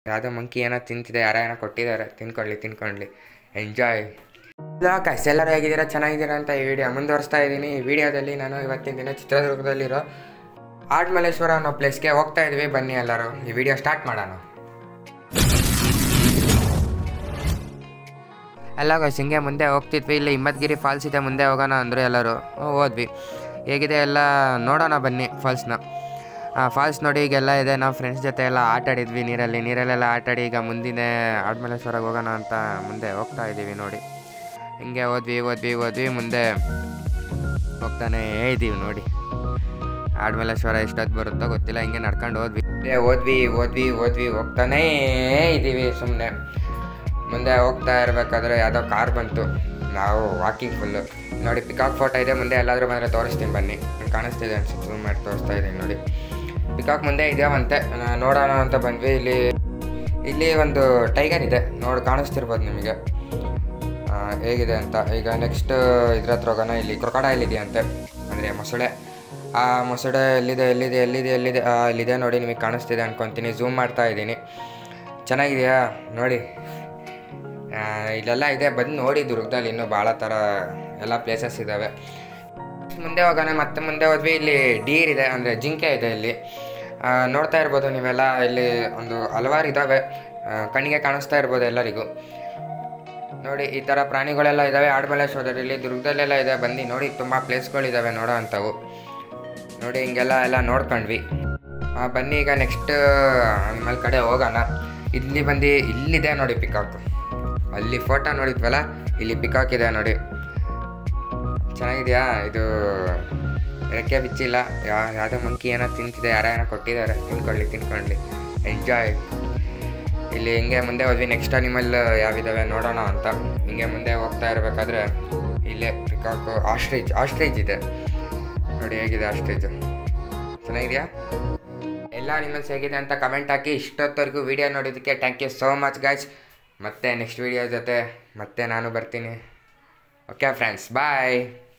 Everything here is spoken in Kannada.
ಯಾವುದೋ ಮಂಕಿ ಏನೋ ತಿಂತಿದೆ ಯಾರೋ ಏನೋ ಕೊಟ್ಟಿದ್ದಾರೆ ತಿನ್ಕೊಳ್ಳಿ ತಿನ್ಕೊಳ್ಳಿ ಎಂಜಾಯ್ ಇಲ್ಲ ಕಸ್ ಎಲ್ಲರೂ ಹೇಗಿದ್ದೀರಾ ಚೆನ್ನಾಗಿದ್ದೀರಾ ಅಂತ ಈ ವಿಡಿಯೋ ಮುಂದುವರಿಸ್ತಾ ಇದ್ದೀನಿ ಈ ವಿಡಿಯೋದಲ್ಲಿ ನಾನು ಇವತ್ತಿನ ದಿನ ಚಿತ್ರದುರ್ಗದಲ್ಲಿರೋ ಆಡ್ಮಲ್ಲೇಶ್ವರ ಅನ್ನೋ ಪ್ಲೇಸ್ಗೆ ಹೋಗ್ತಾ ಇದ್ವಿ ಬನ್ನಿ ಎಲ್ಲರೂ ಈ ವಿಡಿಯೋ ಸ್ಟಾರ್ಟ್ ಮಾಡೋಣ ಎಲ್ಲ ಗೈಸ್ ಹಿಂಗೆ ಮುಂದೆ ಹೋಗ್ತಿದ್ವಿ ಇಲ್ಲಿ ಹಿಮ್ಮತ್ಗಿರಿ ಫಾಲ್ಸ್ ಇದೆ ಮುಂದೆ ಹೋಗೋಣ ಅಂದರು ಎಲ್ಲರೂ ಹ್ಮ್, ಹೋದ್ವಿ ಹೇಗಿದೆ ಎಲ್ಲ ನೋಡೋಣ ಬನ್ನಿ ಫಾಲ್ಸ್ನ ಫಾಲ್ಸ್ ನೋಡಿ ಈಗೆಲ್ಲ ಇದೆ ನಾವು ಫ್ರೆಂಡ್ಸ್ ಜೊತೆ ಎಲ್ಲ ಆಟ ಆಡಿದ್ವಿ ನೀರಲ್ಲಿ ನೀರಲ್ಲೆಲ್ಲ ಆಟ ಆಡಿ ಈಗ ಮುಂದಿನ ಆಡ್ಮಲ್ಲೇಶ್ವರಕ್ಕೆ ಹೋಗೋಣ ಅಂತ ಮುಂದೆ ಹೋಗ್ತಾ ಇದ್ದೀವಿ ನೋಡಿ ಹಿಂಗೆ ಹೋದ್ವಿ ಹೋದ್ವಿ ಹೋದ್ವಿ ಮುಂದೆ ಹೋಗ್ತಾನೆ ಇದ್ದೀವಿ ನೋಡಿ ಆಡ್ಮಲ್ಲೇಶ್ವರ ಎಷ್ಟೊತ್ತು ಬರುತ್ತೋ ಗೊತ್ತಿಲ್ಲ ಹಿಂಗೆ ನಡ್ಕೊಂಡು ಹೋದ್ವಿ ಹಿಂಗೆ ಹೋದ್ವಿ ಹೋದ್ವಿ ಹೋದ್ವಿ ಹೋಗ್ತಾನೇ ಇದ್ದೀವಿ ಸುಮ್ಮನೆ ಮುಂದೆ ಹೋಗ್ತಾ ಇರಬೇಕಾದ್ರೆ ಯಾವುದೋ ಕಾರ್ ಬಂತು ನಾವು ವಾಕಿಂಗ್ ಫುಲ್ಲು ನೋಡಿ ಪಿಕಾಕ್ ಫೋಟೋ ಇದೆ ಮುಂದೆ ಎಲ್ಲಾದರೂ ಬಂದರೆ ತೋರಿಸ್ತೀನಿ ಬನ್ನಿ ನಿಮ್ಗೆ ಕಾಣಿಸ್ತಿದೆ ಅನ್ಸುತ್ತೆ zoom ಮಾಡಿ ತೋರಿಸ್ತಾ ಇದ್ದೀನಿ ನೋಡಿ ಪಿಕಾಕ್ ಮುಂದೆ ಇದೆಯವಂತೆ ನಾ- ನೋಡೋಣ ಅಂತ ಬಂದ್ವಿ ಇಲ್ಲಿ ಇಲ್ಲಿ ಒಂದು ಟೈಗರ್ ಇದೆ ನೋಡಿ ಕಾಣಿಸ್ತಿರ್ಬೋದು ನಿಮಗೆ ಆ, ಹೇಗಿದೆ ಅಂತ ಈಗ ನೆಕ್ಸ್ಟ್ ಇದ್ರ ಹತ್ರ ಹೋಗೋಣ ಇಲ್ಲಿ ಕ್ರೊಕಡೈಲ್ ಇದೆಯಂತೆ ಅಂದರೆ ಮೊಸಳೆ ಆ ಮೊಸಳೆ ಎಲ್ಲಿದೆ ಎಲ್ಲಿದೆ ಎಲ್ಲಿದೆ ಎಲ್ಲಿದೆ ಆ, ಇಲ್ಲಿದೆ ನೋಡಿ ನಿಮಗೆ ಕಾಣಿಸ್ತಿದೆ ಅನ್ಕೊತೀನಿ ಝೂಮ್ ಮಾಡ್ತಾ ಇದ್ದೀನಿ ಚೆನ್ನಾಗಿದೆಯಾ ನೋಡಿ ಆ, ಇಲ್ಲೆಲ್ಲ ಇದೆ ಬಂದು ನೋಡಿ ದುರ್ಗದಲ್ಲಿ ಇನ್ನೂ ಭಾಳ ಥರ ಎಲ್ಲ ಪ್ಲೇಸಸ್ ಇದ್ದಾವೆ ಮುಂದೆ ಹೋಗೋಣ ಮತ್ತೆ ಮುಂದೆ ಹೋದ್ವಿ ಇಲ್ಲಿ ಡೀರ್ ಇದೆ ಅಂದರೆ ಜಿಂಕೆ ಇದೆ ಇಲ್ಲಿ ಆ, ನೋಡ್ತಾ ಇರ್ಬೋದು ನೀವೆಲ್ಲ ಇಲ್ಲಿ ಒಂದು ಹಲವಾರು ಇದ್ದಾವೆ ಆ, ಕಣ್ಣಿಗೆ ಕಾಣಿಸ್ತಾ ಇರ್ಬೋದು ಎಲ್ಲರಿಗೂ ನೋಡಿ ಈ ಥರ ಪ್ರಾಣಿಗಳೆಲ್ಲ ಇದ್ದಾವೆ ಆಡ್ಮಲ್ಲೇಶ್ವರದಲ್ಲಿ ದುರ್ಗದಲ್ಲೆಲ್ಲ ಇದೆ ಬಂದು ನೋಡಿ ತುಂಬ ಪ್ಲೇಸ್ಗಳಿದ್ದಾವೆ ನೋಡೋ ಅಂಥವು ನೋಡಿ ಹಿಂಗೆಲ್ಲ ಎಲ್ಲ ನೋಡ್ಕೊಂಡ್ವಿ ಆ, ಬನ್ನಿ ಈಗ ನೆಕ್ಸ್ಟ್ ಆಮೇಲೆ ಕಡೆ ಹೋಗೋಣ ಇಲ್ಲಿ ಬಂದು ಇಲ್ಲಿದೆ ನೋಡಿ ಪಿಕಾಕ್ ಅಲ್ಲಿ ಫೋಟೋ ನೋಡಿದ್ವಲ್ಲ ಇಲ್ಲಿ ಪಿಕಾಕ್ ಇದೆ ನೋಡಿ ಚೆನ್ನಾಗಿದೆಯಾ ಇದು ರೆಕ್ಕೆ ಬಿಚ್ಚಿಲ್ಲ ಯಾ ಯಾವುದೋ ಮಂಕಿ ಏನೋ ತಿಂತಿದೆ ಯಾರೋ ಏನೋ ಕೊಟ್ಟಿದ್ದಾರೆ ತಿನ್ಕೊಳ್ಳಿ ತಿನ್ಕೊಳ್ಳಿ ಎಂಜಾಯ್ ಇಲ್ಲಿ ಹಿಂಗೆ ಮುಂದೆ ಹೋದ್ವಿ ನೆಕ್ಸ್ಟ್ ಅನಿಮಲ್ ಯಾವಿದಾವೆ ನೋಡೋಣ ಅಂತ ಹಿಂಗೆ ಮುಂದೆ ಹೋಗ್ತಾ ಇರಬೇಕಾದ್ರೆ ಇಲ್ಲೇ ಪಿಕಾಕು ಆಸ್ಟ್ರೇಜ್ ಆಸ್ಟ್ರೇಜ್ ಇದೆ ನೋಡಿ ಹೇಗಿದೆ ಆಸ್ಟ್ರೇಜ್ ಚೆನ್ನಾಗಿದೆಯಾ ಎಲ್ಲ ಅನಿಮಲ್ಸ್ ಹೇಗಿದೆ ಅಂತ ಕಮೆಂಟ್ ಹಾಕಿ ಇಷ್ಟೊತ್ತವರೆಗೂ ವಿಡಿಯೋ ನೋಡೋದಕ್ಕೆ thank you so much guys ಮತ್ತೆ ನೆಕ್ಸ್ಟ್ ವಿಡಿಯೋ ಜೊತೆ ಮತ್ತೆ ನಾನು ಬರ್ತೀನಿ ಓಕೆ ಫ್ರೆಂಡ್ಸ್ ಬಾಯ್